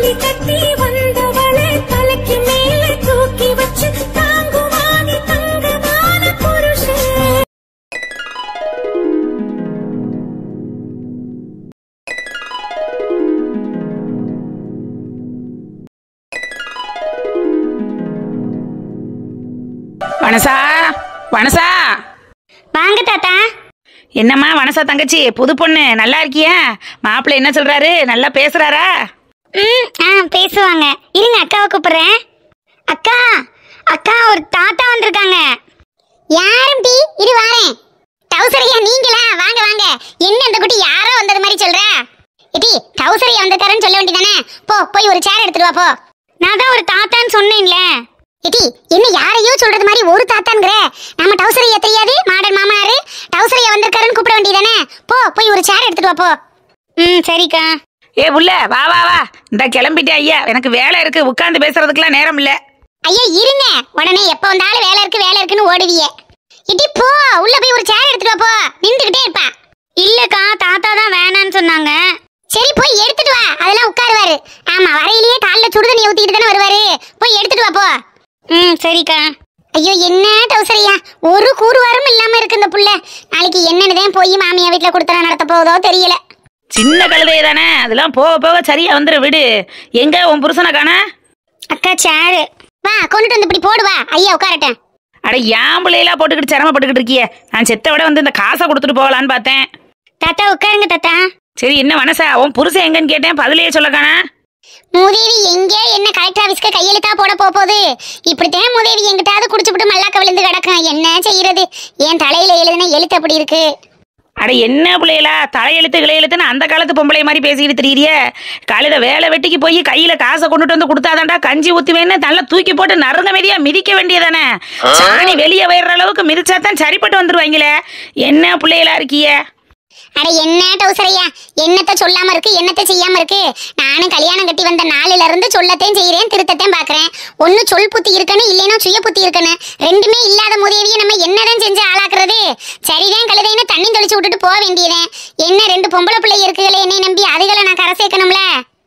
தாலி கட்டி வந்தவளை தலைக்கு மேலே தூக்கி வச்சு தாங்குவானி தங்கமான புருஷன் வனசா வனசா வாங்க தாத்தா என்னம்மா வனசா தங்கச்சி புது பொண்ணு நல்லா இருக்கியா மாப்பிள்ளை என்ன சொல்றாரு நல்லா பேசுறாரா ம் ஆ பேசுவாங்க இருங்க அக்காவை கூப்பிடுறேன் அக்கா அக்கா ஒரு தாத்தா வந்திருக்காங்க யாரும் டி இரு வாரேன் டவுசரையா நீங்களா வாங்க வாங்க என்ன அந்த குட்டி யாரோ வந்தது மாதிரி சொல்ற இடி டவுசரையா வந்திருக்காருன்னு சொல்ல வேண்டியதானே போ போய் ஒரு சேர் எடுத்துட்டு வா போ நான் தான் ஒரு தாத்தான்னு சொன்னேன்ல இடி என்ன யாரையோ சொல்றது மாதிரி ஒரு தாத்தாங்கிற நம்ம டவுசரையா தெரியாது மாடல் மாமனாரு டவுசரையா வந்திருக்காருன்னு கூப்பிட வேண்டியதானே போ போய் ஒரு சேர் எடுத்துட்டு வா போ ம் சரிக்கா ஏ புள்ள வா வா வா இந்த கிளம்பிட்டே ஐயா எனக்கு வேலை இருக்கு உட்காந்து பேசுறதுக்குலாம் நேரம் இல்ல ஐயா இருங்க உடனே எப்ப வந்தாலும் வேலை இருக்கு வேலை இருக்குன்னு ஓடுவியே இடி போ உள்ள போய் ஒரு சேர் எடுத்துட்டு வா போ நின்றுகிட்டே இருப்பா இல்லக்கா தாத்தா தான் வேணான்னு சொன்னாங்க சரி போய் எடுத்துட்டு வா அதெல்லாம் உட்காருவாரு ஆமா வரையிலேயே கால்ல சுடுதண்ணி ஊத்திட்டு தானே வருவாரு போய் எடுத்துட்டு வா போ ம் சரிக்கா ஐயோ என்ன டவுசரியா ஒரு கூறுவாரும் இல்லாம இருக்கு இந்த புள்ள நாளைக்கு என்னன்னுதான் போய் மாமியா வீட்டுல கொடுத்தன நடத்த போதோ தெரியல சின்ன கழுதை தானே அதெல்லாம் போக போக சரியா வந்துரு விடு எங்க உன் புருஷனை காண அக்கா சேரு வா கொண்டுட்டு வந்து இப்படி போடுவா ஐயா உட்காரட்டேன் அட ஏன் பிள்ளையெல்லாம் போட்டுக்கிட்டு சிரமப்பட்டுக்கிட்டு இருக்கியே நான் செத்த விட வந்து இந்த காசை கொடுத்துட்டு போகலான்னு பார்த்தேன் தாத்தா உட்காருங்க தாத்தா சரி என்ன வனசா உன் புருஷன் எங்கன்னு கேட்டேன் பதிலையே சொல்ல காணா மூதேவி எங்கே என்ன கலெக்டர் ஆபீஸ்க்கு கையெழுத்தா போட போ போகுது இப்படித்தான் மூதேவி எங்கிட்டாவது குடிச்சுப்புட்டு மல்லாக்க விழுந்து கிடக்கும் என்ன செய்யறது என் தலையில எழுதுன எழுத்து அப்படி இருக்கு அட என்ன பிள்ளைகளா தலையெழுத்து கிளையெழுத்துன்னு அந்த காலத்து பொம்பளை மாதிரி பேசிக்கிட்டு திரியிறிய காலையில வேலை வெட்டிக்கு போய் கையில காசை கொண்டுட்டு வந்து கொடுத்தாதான்டா கஞ்சி ஊத்துவேன்னு நல்லா தூக்கி போட்டு நறுங்க மீதியா மிதிக்க வேண்டியதானே சாணி வெளியே வயிற அளவுக்கு மிதிச்சாதான் சரிப்பட்டு வந்துருவாங்களே என்ன பிள்ளைகளா இருக்கிய அட என்ன டவுசரையா என்னத்த சொல்லாம இருக்கு என்னத்த செய்யாம இருக்கு நானும் கல்யாணம் கட்டி வந்த நாளில இருந்து சொல்லத்தையும் செய்யறேன் திருத்தத்தையும் பாக்குறேன் ஒண்ணு சொல் புத்தி இருக்கணும் இல்லைன்னா சுய புத்தி இருக்கணும் ரெண்டுமே இல்லாத முதேவியை நம்ம என்னதான் செஞ்சு ஆளாக்குறது சரிதான் கழுதைன்னு தண்ணி தெளிச்சு விட்டுட்டு போக வேண்டியதேன் என்ன ரெண்டு பொம்பளை பிள்ளை இருக்குகளே என்னை நம்பி அதுகளை நான் கரை சேர்க்கணும்ல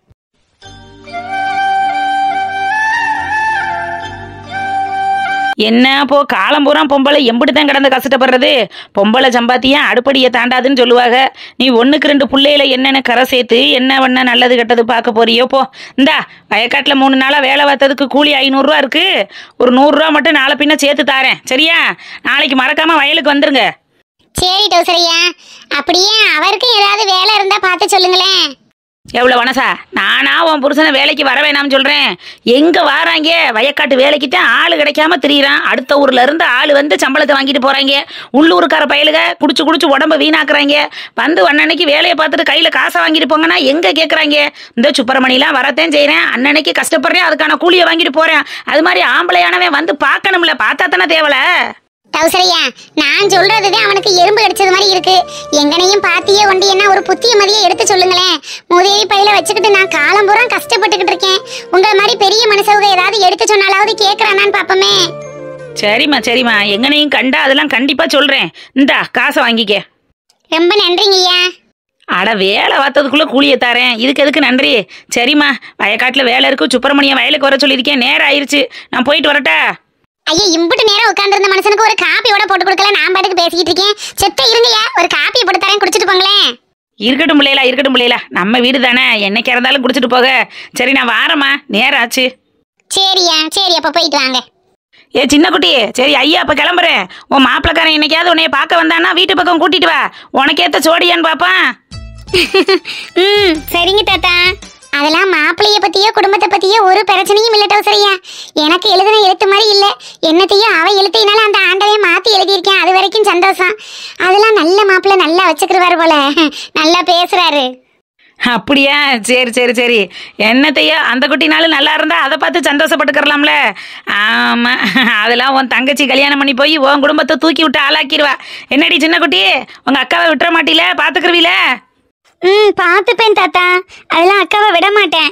என்ன போ காலம் பூரா பொம்பளை எம்பிட்டு தான் கிடந்து கஷ்டப்படுறது பொம்பளை சம்பாத்தியம் அடுப்படியை தாண்டாதுன்னு சொல்லுவாங்க நீ ஒண்ணுக்கு ரெண்டு புள்ளையில என்னென்ன கரை சேர்த்து என்ன பண்ண நல்லது கெட்டது பார்க்க போறியோ போ இந்தா வயக்காட்டில் மூணு நாளாக வேலை பார்த்ததுக்கு கூலி ஐநூறுரூவா இருக்கு ஒரு நூறுரூவா மட்டும் நாளை பின்ன சேர்த்து தாரேன் சரியா நாளைக்கு மறக்காம வயலுக்கு வந்துருங்க சரி டவுசரையா அப்படியே அவருக்கும் ஏதாவது வேலை இருந்தா பார்த்து சொல்லுங்களேன் எவ்வளோ வனசா நானா உன் புருஷனை வேலைக்கு வர வேணாம்னு சொல்கிறேன் எங்கே வாராங்க வயக்காட்டு வேலைக்கு தான் ஆள் கிடைக்காம திரியிறான் அடுத்த ஊர்ல இருந்து ஆள் வந்து சம்பளத்தை வாங்கிட்டு போகிறாங்க உள்ளூருக்கார பயலுக குடிச்சு குடிச்சு உடம்ப வீணாக்குறாங்க வந்து அன்னன்னைக்கு வேலையை பார்த்துட்டு கையில் காசை வாங்கிட்டு போங்கன்னா எங்கே கேட்குறாங்க இந்த சுப்பிரமணிலாம் வரத்தான் செய்கிறேன் அன்னன்னைக்கு கஷ்டப்படுறேன் அதுக்கான கூலியை வாங்கிட்டு போகிறேன் அது மாதிரி ஆம்பளையானவன் வந்து பார்க்கணும்ல பார்த்தா தானே தேவலை டவுசரையா நான் சொல்றதுதான் அவனுக்கு எறும்பு கடிச்சது மாதிரி இருக்கு எங்கனையும் பாத்தியே ஒண்டி என்ன ஒரு புத்திய மதிய எடுத்து சொல்லுங்களேன் முதேவி பையில வச்சுக்கிட்டு நான் காலம் பூரா கஷ்டப்பட்டுக்கிட்டு இருக்கேன் உங்களை மாதிரி பெரிய மனுஷவுக ஏதாவது எடுத்து சொன்னாலாவது கேக்குறானான்னு பாப்போமே சரிம்மா சரிம்மா எங்கனையும் கண்டா அதெல்லாம் கண்டிப்பாக சொல்கிறேன் இந்தா காசை வாங்கிக்க ரொம்ப நன்றிங்கய்யா அட வேலை பார்த்ததுக்குள்ள கூலியை தரேன் இதுக்கு எதுக்கு நன்றி சரிம்மா வயக்காட்டில் வேலை இருக்கு சுப்பிரமணியம் வயலுக்கு வர சொல்லியிருக்கேன் நேரம் ஆயிருச்சு நான் போயிட்டு வரட்டா ஐயா இம்புட்டு நேரம் உட்கார்ந்திருந்த மனுஷனுக்கு ஒரு காப்பியோட போட்டு கொடுக்கல நான் பாட்டுக்கு பேசிக்கிட்டு இருக்கேன் செத்த இருங்கய்யா ஒரு காப்பி போட்டு தரேன் குடிச்சிட்டு போங்களேன் இருக்கட்டும் பிள்ளைகளா இருக்கட்டும் பிள்ளைகளா நம்ம வீடு தானே என்னைக்கு இருந்தாலும் குடிச்சிட்டு போக சரி நான் வாரேம்மா நேரம் ஆச்சு சரியா சரி அப்ப போயிட்டு வாங்க ஏ சின்ன குட்டி சரி ஐயா அப்போ கிளம்புறேன் உன் மாப்பிளக்காரன் என்னைக்காவது உன்னைய பார்க்க வந்தான்னா வீட்டு பக்கம் கூட்டிட்டு வா உனக்கேத்த சோடியான்னு பாப்பான் ம் சரிங்க தாத்தா அதெல்லாம் மாப்பிள்ளைய பத்தியோ குடும்பத்தை பத்தியோ ஒரு பிரச்சனையும் இல்ல டவுசரையா எனக்கு எழுதின எழுத்து மாதிரி இல்ல என்னத்தையும் அவ எழுத்தினால அந்த ஆண்டவே மாத்தி எழுதியிருக்கேன் அது வரைக்கும் சந்தோஷம் அதெல்லாம் நல்ல மாப்பிள்ளை நல்லா வச்சுக்கிறவாரு போல நல்லா பேசுறாரு அப்படியா சரி சரி சரி என்னத்தையோ அந்த குட்டினாலும் நல்லா இருந்தா அதை பார்த்து சந்தோஷப்பட்டுக்கறலாம்ல ஆமா அதெல்லாம் உன் தங்கச்சி கல்யாணம் பண்ணி போய் உன் குடும்பத்தை தூக்கி விட்டு ஆளாக்கிடுவா என்னடி சின்ன குட்டி உங்க அக்காவை விட்டுற மாட்டீல பாத்துக்கிறவீல ம் பார்த்துப்பேன் தாத்தா அதெல்லாம் அக்காவை விட மாட்டேன்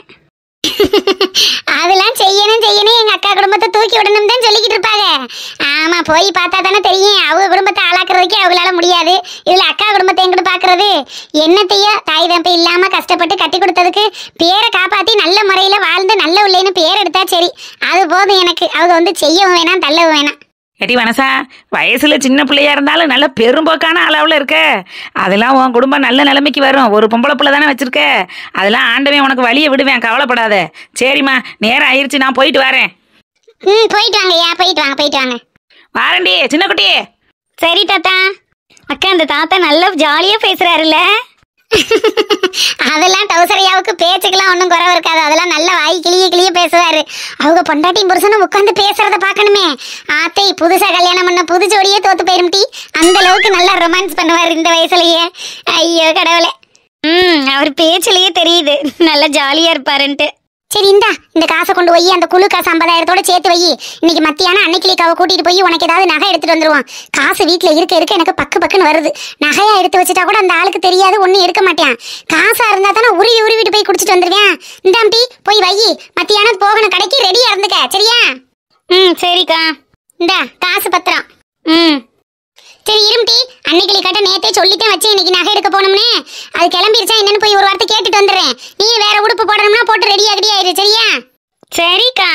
அதெல்லாம் செய்யணும் செய்யணும் எங்க அக்கா குடும்பத்தை தூக்கி விடணும் தான் சொல்லிக்கிட்டு இருப்பாங்க ஆமா போய் பார்த்தா தானே தெரியும் அவங்க குடும்பத்தை ஆளாக்குறதுக்கே அவங்களால முடியாது இதுல அக்கா குடும்பத்தை எங்கிட்டு பாக்குறது என்னத்தையோ தாய் தம்பி இல்லாம கஷ்டப்பட்டு கட்டி கொடுத்ததுக்கு பேரை காப்பாத்தி நல்ல முறையில வாழ்ந்து நல்ல உள்ளேன்னு பேர் எடுத்தா சரி அது போதும் எனக்கு அவங்க வந்து செய்யவும் வேணாம் தள்ளவும் வேணாம் எடி வனசா வயசுல சின்ன பிள்ளையா இருந்தாலும் நல்ல பெரும்போக்கான அளவில் இருக்க அதெல்லாம் உன் குடும்பம் நல்ல நிலைமைக்கு வரும் ஒரு பொம்பளை பிள்ளை தானே வச்சிருக்க அதெல்லாம் ஆண்டவன் உனக்கு வழியை விடுவேன் கவலைப்படாத சரிம்மா நேரம் ஆயிருச்சு நான் போயிட்டு வரேன் ம் போயிட்டு வாங்க ஐயா போயிட்டு வாங்க போயிட்டு வாங்க வாரண்டி சின்ன குட்டி சரி தாத்தா அக்கா அந்த தாத்தா நல்லா ஜாலியா பேசுறாருல்ல அதெல்லாம் டவுசரையாவுக்கு பேச்சுக்கெல்லாம் ஒன்றும் குறவு இருக்காது அதெல்லாம் நல்ல வாய் கிளிய கிளிய பேசுவாரு அவங்க பொண்டாட்டியும் புருஷனும் உட்காந்து பேசுறத பார்க்கணுமே ஆத்தை புதுசா கல்யாணம் பண்ண புது ஜோடியே தோத்து போயிரும் டி அந்த அளவுக்கு நல்லா ரொமான்ஸ் பண்ணுவார் இந்த வயசுலயே ஐயோ கடவுளே ம் அவர் பேச்சுலயே தெரியுது நல்லா ஜாலியா இருப்பாருன்ட்டு சரி இந்தா இந்த காசை கொண்டு போய் அந்த குழு காசு ஐம்பதாயிரத்தோட சேர்த்து வை இன்னைக்கு மத்தியானம் அன்னைக்கிளிக்காவை கூட்டிட்டு போய் உனக்கு ஏதாவது நகை எடுத்துட்டு வந்துருவான் காசு வீட்ல இருக்க இருக்க எனக்கு பக்கு பக்குன்னு வருது நகையா எடுத்து வச்சுட்டா கூட அந்த ஆளுக்கு தெரியாது ஒன்னும் எடுக்க மாட்டான் காசா இருந்தா தானே உருவி உருவிட்டு போய் குடிச்சிட்டு வந்துருவேன் இந்தாம்பி போய் வை மத்தியானம் போகணும் கடைக்கு ரெடியா இருந்துக்க சரியா ம் சரிக்கா இந்தா காசு பத்திரம் ம் சரி இரும்டி அன்னைக்கு கட்ட நேத்தே சொல்லிட்டேன் வச்சு இன்னைக்கு நகை எடுக்க போனோம்னே அது கிளம்பிருச்சா என்னன்னு போய் ஒரு வார்த்தை கேட்டுட்டு வந்துடுறேன் நீ வேற உடுப்பு போடணும்னா போட்டு ரெடி ஆகிடி ஆயிரு சரியா சரிக்கா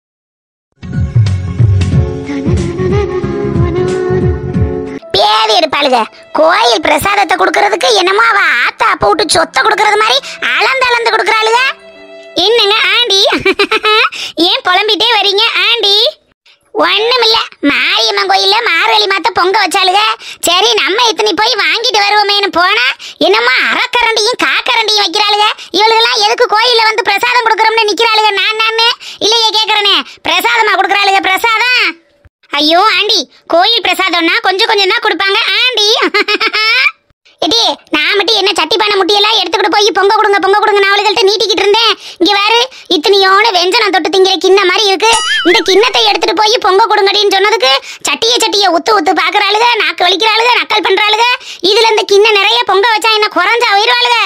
பேதி எடுப்பாளுக கோயில் பிரசாதத்தை கொடுக்கறதுக்கு என்னமோ அவ ஆத்தா அப்ப விட்டு சொத்தை கொடுக்கறது மாதிரி அளந்து அளந்து கொடுக்கறாளுக என்னங்க ஆண்டி ஏன் புலம்பிட்டே வரீங்க ஆண்டி ஒண்ணுமில்ல மாரியம்மன் கோயில்ல மார்கழி மாத்த பொங்க வச்சாளுக சரி நம்ம இத்தனை போய் வாங்கிட்டு வருவோமேனு போனா என்னமோ அறக்கரண்டியும் காக்கரண்டியும் வைக்கிறாளுக இவளுகெல்லாம் எதுக்கு கோயில்ல வந்து பிரசாதம் கொடுக்கறோம்னு நிக்கிறாளுக நான் நானு இல்லையே கேக்குறேனே பிரசாதமா கொடுக்கறாளுக பிரசாதம் ஐயோ ஆண்டி கோயில் பிரசாதம்னா கொஞ்சம் கொஞ்சம் தான் கொடுப்பாங்க ஆண்டி எடி நான் மட்டும் என்ன சட்டி பானை முட்டியெல்லாம் எடுத்துக்கிட்டு போய் பொங்க கொடுங்க பொங்க கொடுங்க நான் அவளுகள்ட்ட நீட்டிக்கிட்டு இருந்தேன் இங்க வேறு இத்தனையோட வெஞ்சனம் தொட்டு திங்கிற கிண்ண மாதிரி இருக்கு இந்த கிண்ணத்தை எடுத்துட்டு போய் பொங்க கொடுங்கடின்னு சொன்னதுக்கு சட்டிய சட்டிய உத்து உத்து பாக்குறாளுக நாக்கு வலிக்கிறாளுக நக்கல் பண்றாளுக இதுல இந்த கிண்ண நிறைய பொங்க வச்சா என்ன குறைஞ்சா உயிர்வாளுக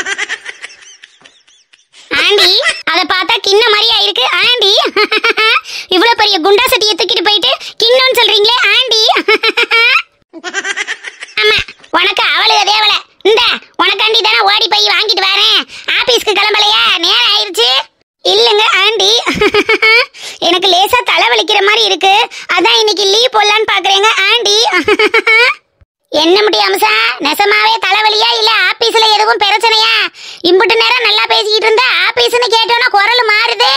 ஆண்டி அத பார்த்தா கிண்ண மாதிரியா இருக்கு ஆண்டி இவ்வளவு பெரிய குண்டா சட்டியை தூக்கிட்டு போயிட்டு கிண்ணம்னு சொல்றீங்களே ஆண்டி ஆமா உனக்கு அவளுக தேவல இந்த உனக்காண்டி தானே ஓடி போய் வாங்கிட்டு வரேன் ஆபீஸ்க்கு கிளம்பலையா நேரம் ஆயிருச்சு இல்லைங்க ஆண்டி எனக்கு லேசா தலை வலிக்கிற மாதிரி இருக்கு அதான் இன்னைக்கு லீவ் போடலான்னு பாக்குறேங்க ஆண்டி என்ன முடியும் அம்சா நெசமாவே தலைவலியா இல்ல ஆபீஸ்ல எதுவும் பிரச்சனையா இம்புட்டு நேரம் நல்லா பேசிக்கிட்டு இருந்தா ஆபீஸ்னு கேட்டோன்னா குரல் மாறுது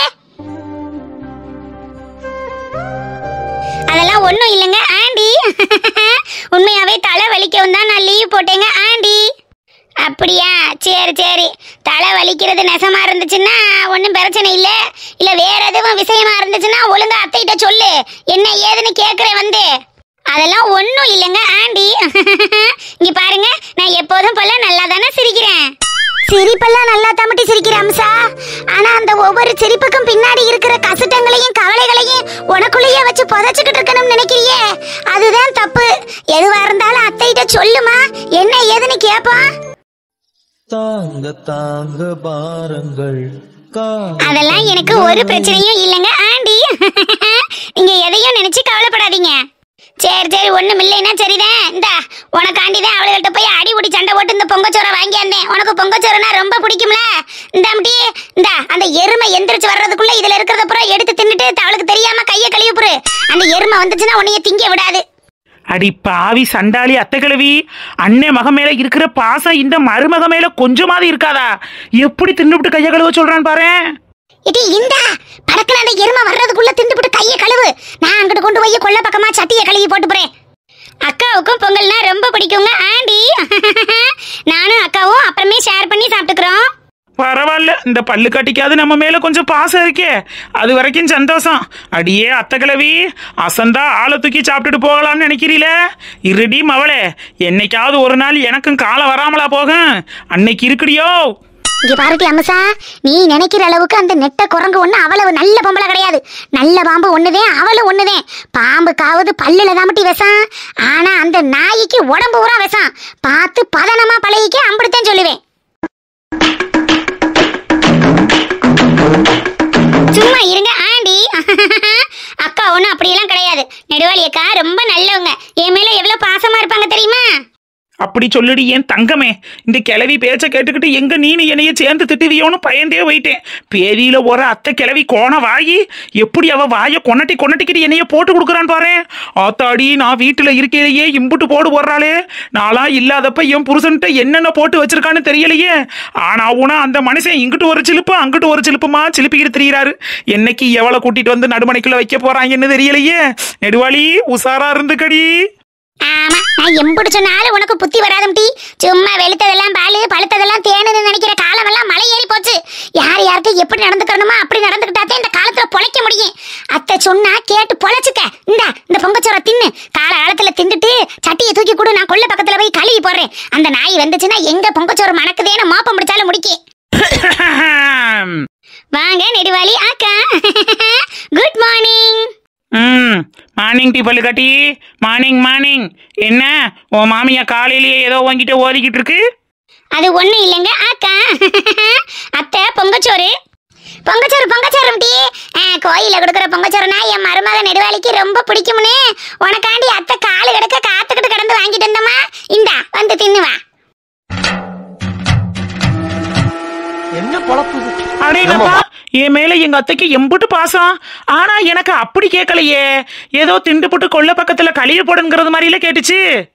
அதெல்லாம் ஒண்ணும் இல்லைங்க ஆண்டி உண்மையாவே தலை வலிக்கவும் தான் நான் லீவ் போட்டேங்க ஆண்டி அப்படியா சரி சரி தலை வலிக்கிறது நெசமா இருந்துச்சுன்னா ஒன்றும் பிரச்சனை இல்லை இல்லை வேற எதுவும் விஷயமா இருந்துச்சுன்னா ஒழுங்கா அத்தைகிட்ட சொல்லு என்ன ஏதுன்னு கேட்குறேன் வந்து அதெல்லாம் ஒன்றும் இல்லைங்க ஆண்டி இங்க பாருங்க நான் எப்போதும் போல நல்லா தானே சிரிக்கிறேன் சிரிப்பெல்லாம் நல்லா தமட்டி சிரிக்கிற அம்சா ஆனா அந்த ஒவ்வொரு சிரிப்புக்கும் பின்னாடி இருக்கிற கசட்டங்களையும் கவலைகளையும் உனக்குள்ளேயே வச்சு புதைச்சுக்கிட்டு இருக்கணும்னு நினைக்கிறியே அதுதான் தப்பு எதுவா இருந்தாலும் அத்தைகிட்ட சொல்லுமா என்ன ஏதுன்னு கேட்பான் தாங்க தாங்க பாரங்கள் கா- அதெல்லாம் எனக்கு ஒரு பிரச்சனையும் இல்லைங்க ஆண்டி நீங்க எதையும் நினைச்சு கவலைப்படாதீங்க சரி சரி ஒண்ணும் இல்லைன்னா சரிதான் இந்த உனக்காண்டி தான் அவளுகிட்ட போய் அடி உடி சண்டை போட்டு இந்த பொங்கச்சோரை வாங்கி வந்தேன் உனக்கு பொங்கச்சோறுனா ரொம்ப பிடிக்கும்ல இந்த அம்டி இந்த அந்த எருமை எந்திரிச்சு வர்றதுக்குள்ள இதுல இருக்கிறத பூரா எடுத்து தின்னுட்டு அவளுக்கு தெரியாம கைய கழுவி புரு அந்த எருமை வந்துச்சுன்னா உன்னைய திங்க விடாது அடி பாவி சண்டாளி அத்தை கிழவி அண்ணே மக மேல இருக்கிற பாசம் இந்த மருமக மேல கொஞ்சமாவது இருக்காதா எப்படி தின்னுபிட்டு கைய கழுவ சொல்றான் பாரேன் இடி இந்த படக்குன அந்த எருமை வர்றதுக்குள்ள திண்டுபிட்டு கையை கழுவு நான் அங்கிட்டு கொண்டு போய் கொல்ல பக்கமா சட்டியை கழுவி போட்டு போறேன் அக்காவுக்கும் பொங்கல்னா ரொம்ப பிடிக்குங்க ஆண்டி நானும் அக்காவும் அப்புறமே ஷேர் பண்ணி சாப்பிட்டுக்கிறோம் பரவாயில்ல இந்த பல்லு கட்டிக்காது நம்ம மேல கொஞ்சம் பாசம் இருக்கே அது வரைக்கும் சந்தோஷம் அடியே அத்தை கிழவி அசந்தா ஆளை தூக்கி சாப்பிட்டுட்டு போகலாம்னு நினைக்கிறீல இருடி மவளே என்னைக்காவது ஒரு நாள் எனக்கும் காலம் வராமலா போகும் அன்னைக்கு இருக்குடியோ இங்க பாருட்டி அம்சா நீ நினைக்கிற அளவுக்கு அந்த நெட்ட குரங்கு ஒண்ணு அவ்வளவு நல்ல பொம்பளை கிடையாது நல்ல பாம்பு ஒண்ணுதேன் அவளும் ஒண்ணுதேன் பாம்பு காவது பல்லுல தாமட்டி விஷம் ஆனா அந்த நாய்க்கு உடம்பு பூரா விஷம் பார்த்து பதனமா பழகிக்க அம்பிடுத்தேன் சொல்லுவேன் சும்மா இருங்க ஆண்டி அக்கா ஒன்றும் அப்படியெல்லாம் கிடையாது நெடுவாளி அக்கா ரொம்ப நல்லவங்க என் மேல எவ்வளவு பாசமா இருப்பாங்க தெரியுமா அப்படி சொல்லுடி என் தங்கமே இந்த கிளவி பேச்ச கேட்டுக்கிட்டு எங்க நீனு என்னைய சேர்ந்து திட்டுவியோன்னு பயந்தே போயிட்டேன் பேதியில ஒரு அத்தை கிளவி கோண வாயி எப்படி அவ வாய கொன்னட்டி கொன்னட்டிக்கிட்டு என்னைய போட்டு கொடுக்குறான் பாரு ஆத்தாடி நான் வீட்டுல இருக்கையிலேயே இம்புட்டு போடு போடுறாளே நாளா இல்லாதப்ப என் புருஷன்ட்ட என்னென்ன போட்டு வச்சிருக்கான்னு தெரியலையே ஆனா உனா அந்த மனுஷன் இங்கிட்டு ஒரு சிலுப்பு அங்கிட்டு ஒரு சிலுப்புமா சிலுப்பிக்கிட்டு திரியிறாரு என்னைக்கு எவளை கூட்டிட்டு வந்து நடுமணிக்குள்ள வைக்க போறாங்கன்னு தெரியலையே நெடுவாளி உசாரா இருந்துக்கடி ஆமா நான் எம்புட்டு சொன்னாலும் உனக்கு புத்தி வராதும் டி சும்மா வெளுத்ததெல்லாம் பாலு பழுத்ததெல்லாம் தேனுன்னு நினைக்கிற காலமெல்லாம் மலை ஏறி போச்சு யார் யாருக்கு எப்படி நடந்துக்கணுமோ அப்படி நடந்துக்கிட்டாத்தே இந்த காலத்துல பொழைக்க முடியும் அத்தை சொன்னா கேட்டு பொழைச்சுக்க இந்தா இந்த பொங்கச்சோரை தின்னு கால காலத்துல தின்னுட்டு சட்டியை தூக்கி கொடு நான் கொல்ல பக்கத்துல போய் கழுவி போடுறேன் அந்த நாய் வந்துச்சுன்னா எங்க பொங்கச்சோறு மணக்குதேன்னு மோப்பம் முடிச்சாலும் முடிக்கி வாங்க நெடுவாளி அக்கா குட் மார்னிங் ம் மார்னிங் டீ பல்லு கட்டி மார்னிங் மார்னிங் என்ன உன் மாமியா காலையிலேயே ஏதோ வாங்கிட்டு ஓடிக்கிட்டு இருக்கு அது ஒண்ணு இல்லைங்க அக்கா அத்தை பொங்கச்சோறு பொங்கச்சோறு பொங்கச்சோறு டீ கோயில கொடுக்குற பொங்கச்சோறுனா என் மருமக நெடுவாளிக்கு ரொம்ப பிடிக்கும்னு உனக்காண்டி அத்தை காலு கிடக்க காத்துக்கிட்டு கிடந்து வாங்கிட்டு வந்தம்மா இந்தா வந்து தின்னுவா என்ன பொழப்பு இது? அடேங்கப்பா என் மேல எங்க அத்தைக்கு எம்புட்டு பாசம் ஆனா எனக்கு அப்படி கேட்கலையே ஏதோ திண்டுபுட்டு கொல்ல பக்கத்துல கழிய போடுங்கிறது மாதிரில கேட்டுச்சு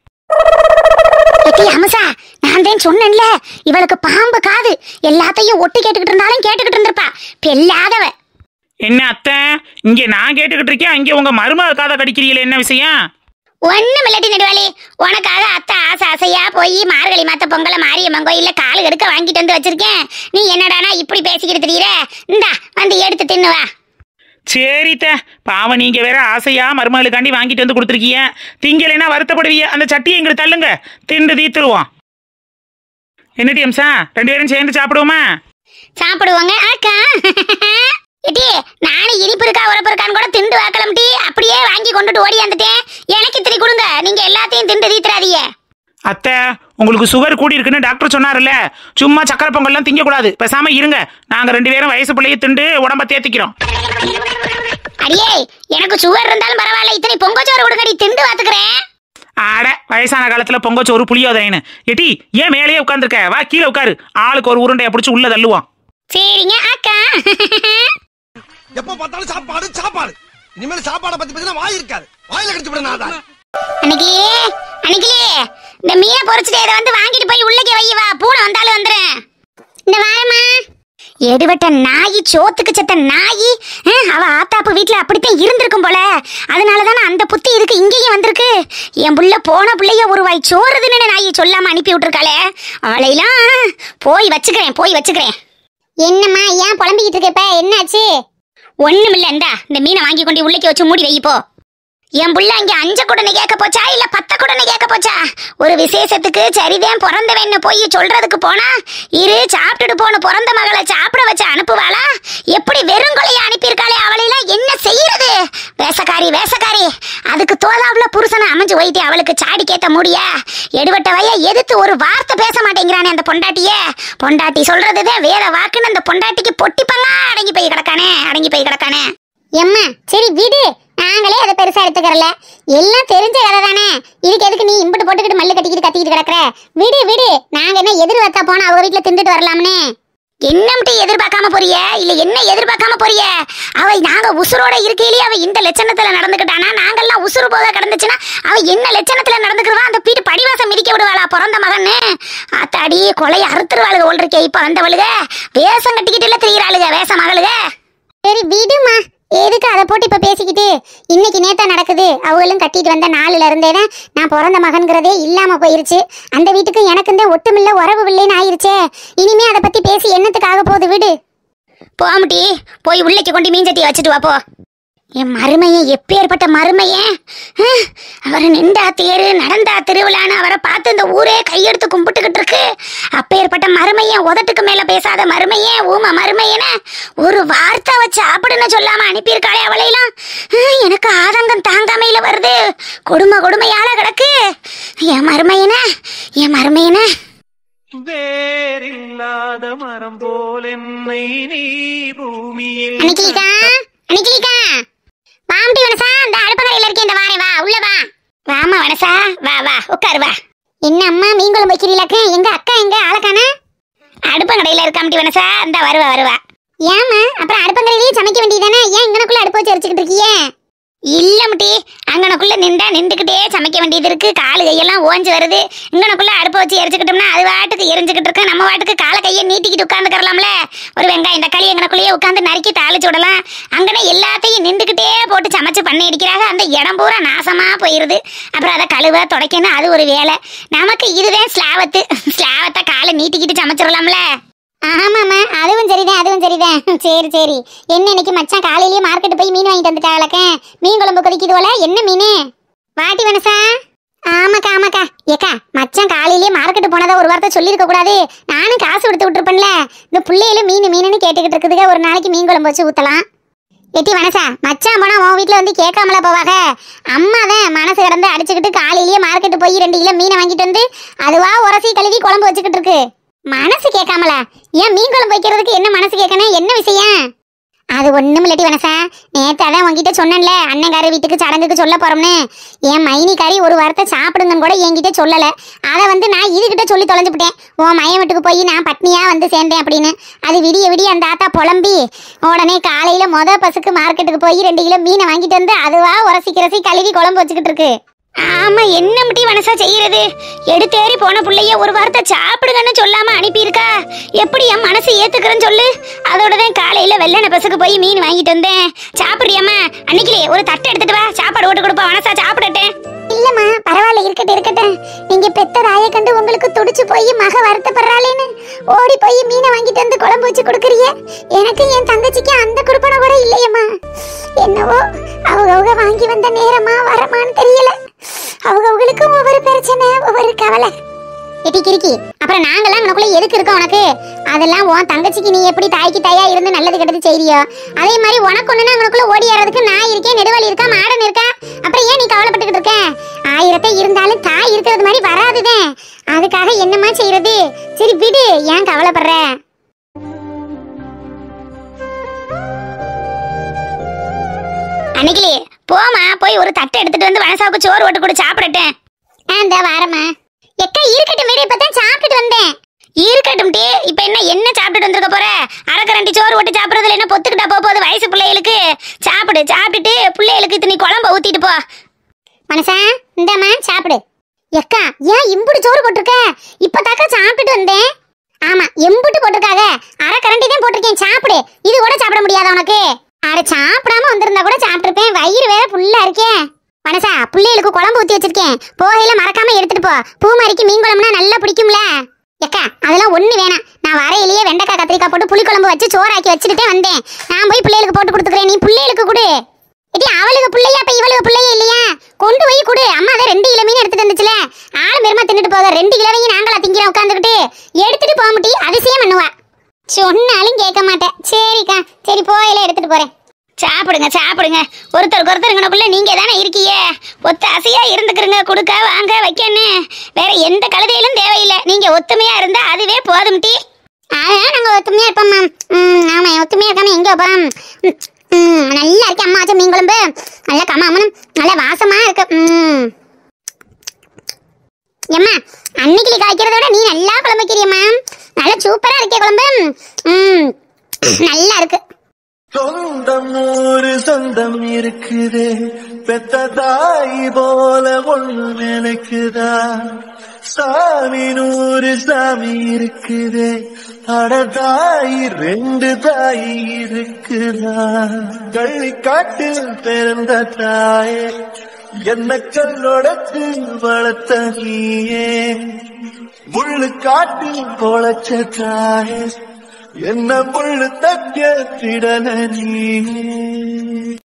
எட்டி அமுசா நான் தான் சொன்னேன்ல இவளுக்கு பாம்பு காது எல்லாத்தையும் ஒட்டு கேட்டுக்கிட்டு இருந்தாலும் கேட்டுக்கிட்டு இருந்திருப்பா பெல்லாதவ என்ன அத்தை இங்க நான் கேட்டுக்கிட்டு இருக்கேன் அங்க உங்க மருமக காதை கடிக்கிறீங்களே என்ன விஷயம் ஒண்ணும் இல்லாட்டி நெடுவாளி உனக்காக அத்தை ஆசை ஆசையா போய் மார்கழி மாத்த பொங்கல மாரியம்மன் கோயில்ல காலு எடுக்க வாங்கிட்டு வந்து வச்சிருக்கேன் நீ என்னடானா இப்படி பேசிக்கிட்டு தெரியுற இந்தா வந்து எடுத்து தின்னுவா சரித்த பாவம் நீங்க வேற ஆசையா மருமகளுக்காண்டி வாங்கிட்டு வந்து கொடுத்துருக்கீங்க திங்கலைன்னா வருத்தப்படுவீங்க அந்த சட்டியை எங்களுக்கு தள்ளுங்க திண்டு தீத்துருவோம் என்ன டிஎம்சா ரெண்டு பேரும் சேர்ந்து சாப்பிடுவோமா சாப்பிடுவாங்க அக்கா எட்டி நானும் இனிப்பு இருக்கா உரப்பு இருக்கான்னு கூட திண்டு வாக்கலாம் டீ அப்படியே வாங்கி கொண்டுட்டு ஓடி வந்துட்டேன் எனக்கு இத்திரி கொடுங்க நீங்க எல்லாத்தையும் திண்டு தீத்துறாதீங்க அத்தை உங்களுக்கு சுகர் கூடி இருக்குன்னு டாக்டர் சொன்னார்ல சும்மா சக்கரை பொங்கல்லாம் திங்கக்கூடாது பேசாம இருங்க நாங்க ரெண்டு பேரும் வயசு பிள்ளைய திண்டு உடம்ப தேத்திக்கிறோம் அடியே எனக்கு சுகர் இருந்தாலும் பரவாயில்ல இத்தனை பொங்கச்சோறு கொடுங்கடி திண்டு வாத்துக்கிறேன் ஆட வயசான காலத்துல பொங்கச்சோறு புளியோதரைன்னு எட்டி ஏன் மேலேயே உட்காந்துருக்க வா கீழே உட்காரு ஆளுக்கு ஒரு உருண்டையை பிடிச்சி உள்ள தள்ளுவோம் சரிங்க அக்கா எப்ப பார்த்தாலும் சாப்பாடு சாப்பாடு இனிமேல் சாப்பாடை பத்தி பத்தினா வாய் இருக்காது வாயில கடிச்சு விட நான் தான் அன்னைக்கு அன்னைக்கு இந்த மீனை பொரிச்சுட்டு இதை வந்து வாங்கிட்டு போய் உள்ளே வை வா பூனை வந்தாலும் வந்துடுறேன் இந்த வாரமா எடுபட்ட நாயி சோத்துக்கு செத்த நாயி ஹம், அவ ஆத்தாப்பு வீட்ல அப்படித்தான் இருந்திருக்கும் போல அதனால தானே அந்த புத்தி இதுக்கு இங்கேயும் வந்திருக்கு என் புள்ள போன புள்ளைய ஒரு வாய் சோறுதுன்னு நாயி சொல்லாம அனுப்பி விட்டுருக்காளே அவளையெல்லாம் போய் வச்சுக்கிறேன் போய் வச்சுக்கிறேன் என்னம்மா ஏன் புலம்பிக்கிட்டு இருக்க இப்ப என்னாச்சு ஒண்ணுமில்ல இந்தா இந்த மீனை வாங்கி கொண்டு உள்ளே வச்சு மூடி வை போ என் புள்ள இங்க அஞ்ச குடனை கேட்க போச்சா இல்ல பத்த குடனை கேட்க போச்சா ஒரு விசேஷத்துக்கு சரிதான் பிறந்தவன்னு போய் சொல்றதுக்கு போனா இரு சாப்பிட்டுட்டு போன பிறந்த மகளை சாப்பிட வச்சு அனுப்புவாளா எப்படி வெறும் கொலைய அனுப்பியிருக்காளே அவளையெல்லாம் என்ன செய்யறது வேசக்காரி வேசக்காரி அதுக்கு தோதாவுல புருஷனை அமைஞ்சு போயிட்டு அவளுக்கு சாடி கேத்த முடிய எடுபட்டவைய எதிர்த்து ஒரு வார்த்தை பேச மாட்டேங்கிறானே அந்த பொண்டாட்டிய பொண்டாட்டி சொல்றதுதான் வேற வாக்குன்னு அந்த பொண்டாட்டிக்கு பொட்டிப்பல்லா அடங்கி போய் கிடக்கானே அடங்கி போய் கிடக்கானே எம்மா சரி விடு நாங்களே அதை பெருசா எடுத்துக்கறல எல்லாம் தெரிஞ்ச கதை தானே இதுக்கு எதுக்கு நீ இம்புட்டு போட்டுக்கிட்டு மல்லு கட்டிக்கிட்டு கத்திக்கிட்டு கிடக்குற விடு விடு நாங்க என்ன எதிர்பார்த்தா போனா அவங்க வீட்டுல திண்டுட்டு வரலாம்னே என்ன மட்டும் எதிர்பார்க்காம போறிய இல்ல என்ன எதிர்பார்க்காம போறிய அவ நாங்க உசுரோட இருக்கையிலேயே அவ இந்த லட்சணத்துல நடந்துக்கிட்டானா நாங்கெல்லாம் உசுறு போக கிடந்துச்சுன்னா அவ என்ன லட்சணத்துல நடந்துக்கிறவா அந்த வீட்டு படிவாசம் மிதிக்க விடுவாளா பிறந்த மகன்னு ஆத்தாடி கொலைய அறுத்துருவாளுக ஓல் இருக்கே இப்ப வந்தவளுக வேஷம் கட்டிக்கிட்டு இல்ல திரியிறாளுக வேஷ மகளுக சரி விடுமா எதுக்கு அதை போட்டு இப்ப பேசிக்கிட்டு இன்னைக்கு நேத்தா நடக்குது அவங்களும் கட்டிட்டு வந்த நாளுல இருந்தே தான் நான் பிறந்த மகன்கிறதே இல்லாம போயிருச்சு அந்த வீட்டுக்கு எனக்கு இந்த ஒட்டுமில்ல உறவு இல்லைன்னு ஆயிருச்சே இனிமே அதை பத்தி பேசி என்னத்துக்காக போகுது விடு போமுட்டி போய் உள்ளைக்கு கொண்டு மீஞ்சட்டியை வச்சுட்டு வா போ என் மருமையன் எப்பேற்பட்ட மருமையன் ஹம், அவர் நின்றா தேரு நடந்தா திருவிழான்னு அவரை பார்த்து இந்த ஊரே கையெடுத்து கும்பிட்டுக்கிட்டு இருக்கு அப்பேற்பட்ட மருமையன் உதட்டுக்கு மேல பேசாத மருமையன் ஊம மருமையன ஒரு வார்த்தை வச்சு சாப்பிடுன்னு சொல்லாம அனுப்பியிருக்காளே அவளையெல்லாம் ஹம், எனக்கு ஆதங்கம் தாங்காமையில வருது கொடுமை கொடுமையால கிடக்கு என் மருமையன என் மருமையன வேறில்லாத மரம் போல் என்னை நீ பூமியில் அன்னைக்கிலிக்கா அன்னைக்கிலிக்கா வாம்டி வனசா அந்த அடுப்பங்கரையில இருக்கே இந்த வாரே வா உள்ள வா வாமா வனசா வா வா உட்காரு வா என்ன அம்மா மீன் குழம்பு வைக்கிறீங்களாக்க எங்க அக்கா எங்க ஆளக்கானா அடுப்பங்கடையில இருக்காமட்டி வனசா இந்த வருவா வருவா ஏம்மா அப்புறம் அடுப்பங்கரையிலேயே சமைக்க வேண்டியதானே ஏன் இங்கனக்குள்ள அடுப்பு வச்சு எரிச்சுக்கிட்டு இருக்கீங்க இல்லமுட்டி அங்கனக்குள்ள நின்றா நின்றுக்கிட்டே சமைக்க வேண்டியது இருக்கு காலு கையெல்லாம் ஓஞ்சு வருது இங்கனக்குள்ள அடுப்பை வச்சு எரிச்சுக்கிட்டோம்னா அது வாட்டுக்கு எரிஞ்சுக்கிட்டு இருக்கு நம்ம வாட்டுக்கு கால கையை நீட்டிக்கிட்டு உட்காந்துக்கறலாம்ல ஒரு வெங்காயம் தக்காளி எங்கனக்குள்ளேயே உட்காந்து நறுக்கி தாளிச்சு விடலாம் அங்கனே எல்லாத்தையும் நின்றுக்கிட்டே போட்டு சமைச்சு பண்ணி அடிக்கிறாங்க அந்த இடம் பூரா நாசமா போயிருது அப்புறம் அதை கழுவ துடைக்கணும் அது ஒரு வேலை நமக்கு இதுவே ஸ்லாவத்து ஸ்லாவத்தை காலை நீட்டிக்கிட்டு சமைச்சிடலாம்ல ஆமாம்மா அதுவும் சரிதான் அதுவும் சரிதான் சரி சரி என்ன இன்னைக்கு மச்சான் காலையிலேயே மார்க்கெட் போய் மீன் வாங்கிட்டு வந்துட்டாங்களக்க மீன் குழம்பு கொதிக்குது போல என்ன மீன் வாட்டி வனசா ஆமாக்கா ஆமாக்கா ஏக்கா மச்சான் காலையிலேயே மார்க்கெட் போனதா ஒரு வார்த்தை சொல்லியிருக்க கூடாது நானும் காசு கொடுத்து விட்டுருப்பேன்ல இந்த பிள்ளைகளும் மீன் மீனுன்னு கேட்டுக்கிட்டு இருக்குதுங்க ஒரு நாளைக்கு மீன் குழம்பு வச்சு ஊத்தலாம் எட்டி வனசா மச்சான் போனா உன் வீட்ல வந்து கேட்காமல போவாங்க அம்மா தான் மனசு கிடந்து அடிச்சுக்கிட்டு காலையிலேயே மார்க்கெட் போய் ரெண்டு கிலோ மீனை வாங்கிட்டு வந்து அதுவா உரசி கழுவி குழம்பு வச்சுக்கிட்டு இருக்கு மனசு கேட்காமல ஏன் மீன் குழம்பு வைக்கிறதுக்கு என்ன மனசு கேட்கணும் என்ன விஷயம் அது ஒண்ணும் இல்லாட்டி வனசா நேத்து அதான் உங்ககிட்ட சொன்னேன்ல அண்ணங்கார வீட்டுக்கு சடங்குக்கு சொல்ல போறோம்னு என் மைனிக்காரி ஒரு வாரத்தை சாப்பிடுங்கன்னு கூட என்கிட்ட சொல்லல அதை வந்து நான் இதுகிட்ட சொல்லி தொலைஞ்சுபிட்டேன் உன் மையன் வீட்டுக்கு போய் நான் பட்னியா வந்து சேர்ந்தேன் அப்படின்னு அது விடிய விடிய அந்த ஆத்தா புலம்பி உடனே காலையில மொத பசுக்கு மார்க்கெட்டுக்கு போய் ரெண்டு கிலோ மீனை வாங்கிட்டு வந்து அதுவா உரசி கிரசி கழுவி குழம்பு வச்சுக்கிட்டு இருக்கு ஆமா என்ன முட்டி மனசா செய்யறது எடுத்தேறி போன புள்ளைய ஒரு வார்த்தை சாப்பிடுங்கன்னு சொல்லாம அனுப்பியிருக்கா எப்படி என் மனசு ஏத்துக்கிறேன்னு சொல்லு அதோட தான் காலையில வெள்ளன பசுக்கு போய் மீன் வாங்கிட்டு வந்தேன் சாப்பிடுறியாம்மா அன்னைக்கிலே ஒரு தட்டை எடுத்துட்டு வா சாப்பாடு ஓட்டு கொடுப்பா மனசா சாப்பிடட்டேன் இல்லம்மா பரவாயில்ல இருக்கட்டும் இருக்கட்டும் நீங்க பெத்த தாயை கண்டு உங்களுக்கு துடிச்சு போய் மக வருத்தப்படுறாளேன்னு ஓடி போய் மீனை வாங்கிட்டு வந்து குழம்பு வச்சு கொடுக்குறிய எனக்கு என் தங்கச்சிக்கு அந்த குடுப்பனை கூட இல்லையம்மா என்னவோ அவங்க அவங்க வாங்கி வந்த நேரமா வரமான்னு தெரியல அவங்க அவங்களுக்கும் ஒவ்வொரு பிரச்சனை ஒவ்வொரு கவலை எட்டி கிறுக்கி அப்புறம் நாங்கெல்லாம் உனக்குள்ள எதுக்கு இருக்கோம் உனக்கு அதெல்லாம் உன் தங்கச்சிக்கு நீ எப்படி தாய்க்கு தாயா இருந்து நல்லது கெட்டது செய்றியோ அதே மாதிரி உனக்கு ஒண்ணுனா உனக்குள்ள ஓடி ஏறதுக்கு நான் இருக்கேன் நெடுவாளி இருக்கா மாடன் இருக்கா அப்புறம் ஏன் நீ கவலைப்பட்டுக்கிட்டு இருக்க ஆயிரத்தை இருந்தாலும் தாய் இருக்கிறது மாதிரி வராதுதே அதுக்காக என்னம்மா செய்யறது சரி விடு ஏன் கவலைப்படுற அன்னைக்கிலே போமா போய் ஒரு தட்டை எடுத்துட்டு வந்து மனசாவுக்கு சோறு ஓட்டு கொடு சாப்பிடட்டேன் அந்த வாரம்மா எக்கா இருக்கட்டும் வீடு இப்பதான் சாப்பிட்டுட்டு வந்தேன் இருக்கட்டும் டே இப்ப என்ன என்ன சாப்பிட்டுட்டு வந்திருக்க போற அரக்கரண்டி சோறு ஓட்டு சாப்பிடுறதுல என்ன பொத்துக்கிட்டா போக போகுது வயசு பிள்ளைகளுக்கு சாப்பிடு சாப்பிட்டுட்டு பிள்ளைகளுக்கு இத்தனை குழம்ப ஊத்திட்டு போ மனசா இந்தாம்மா சாப்பிடு எக்கா ஏன் இம்புட்டு சோறு போட்டிருக்க இப்பதாக்கா சாப்பிட்டுட்டு வந்தேன் ஆமா எம்புட்டு போட்டிருக்காக அரை கரண்டி தான் போட்டிருக்கேன் சாப்பிடு இது கூட சாப்பிட முடியாதா உனக்கு அட சாப்பிடாம வந்திருந்தா கூட சாப்பிட்டிருப்பேன் வயிறு வேற ஃபுல்லா இருக்கே மனசா பிள்ளைகளுக்கு குழம்பு ஊத்தி வச்சிருக்கேன் போகையில மறக்காம எடுத்துட்டு போ பூமாரிக்கு மீன் குழம்புனா நல்லா பிடிக்கும்ல எக்கா அதெல்லாம் ஒண்ணு வேணாம் நான் வரையிலேயே வெண்டைக்காய் கத்திரிக்காய் போட்டு புளிக்குழம்பு வச்சு சோறாக்கி வச்சுக்கிட்டே வந்தேன் நான் போய் பிள்ளைகளுக்கு போட்டு கொடுத்துக்கிறேன் நீ பிள்ளைகளுக்கு கொடு இடி அவளுக்கு பிள்ளையா அப்ப இவளுக்கு பிள்ளையா இல்லையா கொண்டு போய் கொடு அம்மா தான் ரெண்டு கிலோ மீன் எடுத்துட்டு வந்துச்சுல ஆளு பெருமா தின்னுட்டு போக ரெண்டு கிலோவையும் நாங்களா திங்கிறோம் உட்காந்துக்கிட்டு எடுத்துட்டு போக முட்டி அதிசயம் பண்ணுவா சொன்னாலும் கேட்க மாட்டேன் சரிக்கா சரி போயில எடுத்துட்டு போறேன் சாப்பிடுங்க சாப்பிடுங்க ஒருத்தருக்கு ஒருத்தர் இங்கனக்குள்ள நீங்க தானே இருக்கீங்க ஒத்த அசையா இருந்துக்கிறங்க கொடுக்க வாங்க வைக்கன்னு வேற எந்த கழுதையிலும் தேவையில்லை நீங்க ஒத்துமையா இருந்தா அதுவே போதும் டீ அதான் நாங்க ஒத்துமையா இருப்போம்மா ம் ஆமா ஒத்துமையா இருக்காம எங்க போறோம் ம், ம், நல்லா இருக்கு அம்மா வச்ச மீன் குழம்பு நல்லா கம்ம அம்மனும் நல்லா வாசமா இருக்கு ம் எம்மா அன்னைக்கு காய்க்கிறத விட நீ நல்லா குழம்பு வைக்கிறியம்மா நல்லா சூப்பரா இருக்கே குழம்பு ம் நல்லா இருக்கு சொந்தம் நூறு சொந்தம் இருக்குதே பெத்த தாய் போல ஒண்ணு நினைக்குதா சாமி நூறு சாமி இருக்குதே அட தாய் ரெண்டு தாய் இருக்குதா கள்ளி காட்டில் பிறந்த தாயே என்ன கண்ணோடத்து வளர்த்த நீயே முள்ளு காட்டில் பொழைச்ச தாயே என்ன முள்ளு தக்க திடல நீ